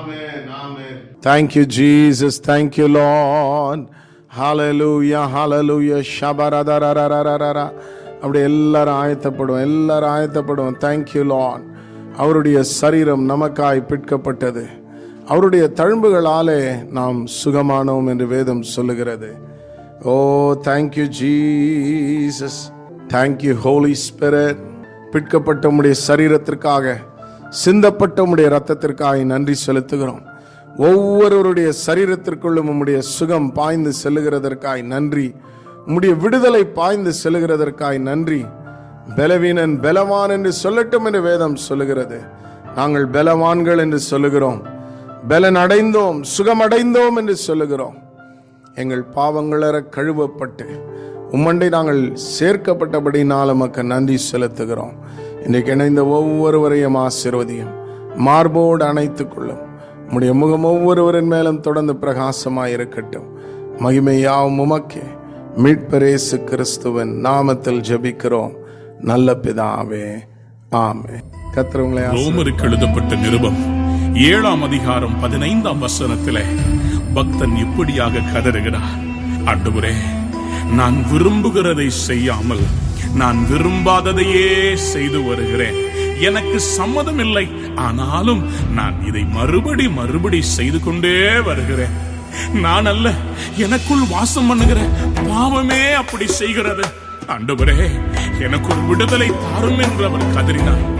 Amen. Amen. Thank you, Jesus. Thank you, Lord. Hallelujah. Hallelujah. Shabararararararara. அப்படி எல்லாரும் ஆயத்தப்படுவோம் எல்லாரும் ஆயத்தப்படுவோம் thank you Lord அவருடைய சரீரம் நமக்காய் பிற்கப்பட்டது அவருடைய தழும்புகளாலே நாம் சுகமானோம் என்று வேதம் சொல்லுகிறது oh thank you Jesus thank you Holy Spirit பிற்கப்பட்ட உம்முடைய சரீரத்திற்காக சிந்தப்பட்ட உம்முடைய ரத்தத்திற்காக நன்றி செலுத்துகிறோம் ஒவ்வொருவருடைய சரீரத்திற்குள்ளும் உம்முடைய சுகம் பாய்ந்து செல்லுகிறதற்காய் நன்றி உம்முடைய விடுதலை பாய்ந்து செல்லுகிறதற்காய் நன்றி பலவீனன் பலவான் என்று சொல்லட்டும் என்று வேதம் சொல்லுகிறது நாங்கள் பலவான்கள் என்று சொல்லுகிறோம் பலன் அடைந்தோம் சுகமடைந்தோம் என்று சொல்லுகிறோம் எங்கள் பாவங்களற கழுவப்பட்டு உம்மண்டை நாங்கள் சேர்க்கப்பட்டபடினால் நமக்கு நன்றி செலுத்துகிறோம் இன்றைக்கு இணைந்த ஒவ்வொருவரையும் ஆசிர்வதியும் மார்போடு அணைத்துக் கொள்ளும் உம்முடைய முகம் ஒவ்வொருவரின் மேலும் தொடர்ந்து பிரகாசமாய் இருக்கட்டும் மகிமையாவும் உமக்கே மீட்பரேசு கிறிஸ்துவன் நாமத்தில் ஜெபிக்கிறோம் நல்ல பிதாவே ஆமே கத்திரவங்களை ரோமருக்கு எழுதப்பட்ட நிருபம் ஏழாம் அதிகாரம் பதினைந்தாம் வசனத்திலே பக்தன் இப்படியாக கதறுகிறார் ஆண்டவரே நான் விரும்புகிறதை செய்யாமல் நான் விரும்பாததையே செய்து வருகிறேன் எனக்கு சம்மதம் இல்லை ஆனாலும் நான் இதை மறுபடி மறுபடி செய்து கொண்டே வருகிறேன் நான் அல்ல எனக்குள் வாசம் பண்ணுகிற பாவமே அப்படி செய்கிறது ஆண்டவரே எனக்கு ஒரு விடுதலை தாரும் என்று அவர் கதறினார்